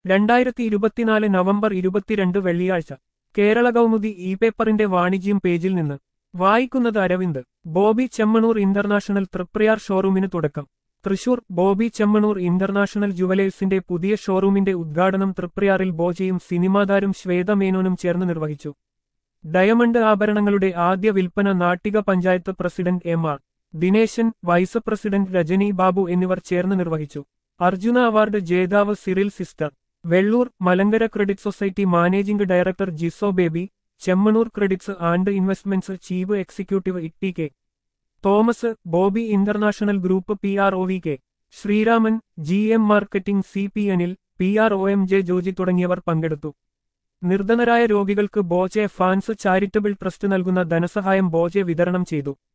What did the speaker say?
രണ്ടായിരത്തി ഇരുപത്തിനാല് നവംബർ ഇരുപത്തിരണ്ട് വെള്ളിയാഴ്ച കേരള കൗമുദി ഇ പേപ്പറിന്റെ വാണിജ്യം പേജിൽ നിന്ന് വായിക്കുന്നത് അരവിന്ദ് ബോബി ചെമ്മണൂർ ഇന്റർനാഷണൽ തൃപ്രയാർ ഷോറൂമിന് തുടക്കം തൃശൂർ ബോബി ചെമ്മണൂർ ഇന്റർനാഷണൽ ജുവലേഴ്സിന്റെ പുതിയ ഷോറൂമിന്റെ ഉദ്ഘാടനം തൃപ്രയാറിൽ ബോജയും സിനിമാതാരും ശ്വേത മേനോനും ചേർന്ന് നിർവഹിച്ചു ഡയമണ്ട് ആഭരണങ്ങളുടെ ആദ്യ വിൽപ്പന Nattika panchayat president M R Dineshan vice president Rajani Babu എന്നിവർ ചേർന്ന് നിർവഹിച്ചു അർജുന അവാർഡ് ജേതാവ് Cyril sister Vellur Malankara credit society managing director Jiso Baby Chemmanur credits and investments chief executive Itty K Thomas Boby international group P R O V K Sreeraman G M marketing C P Enil P R O M J Joji തുടങ്ങിയവർ പങ്കെടുത്തു നിർധനരായ രോഗികൾക്ക് ബോജെ fans charitable trust നൽകുന്ന ധനസഹായം ബോജെ വിതരണം ചെയ്തു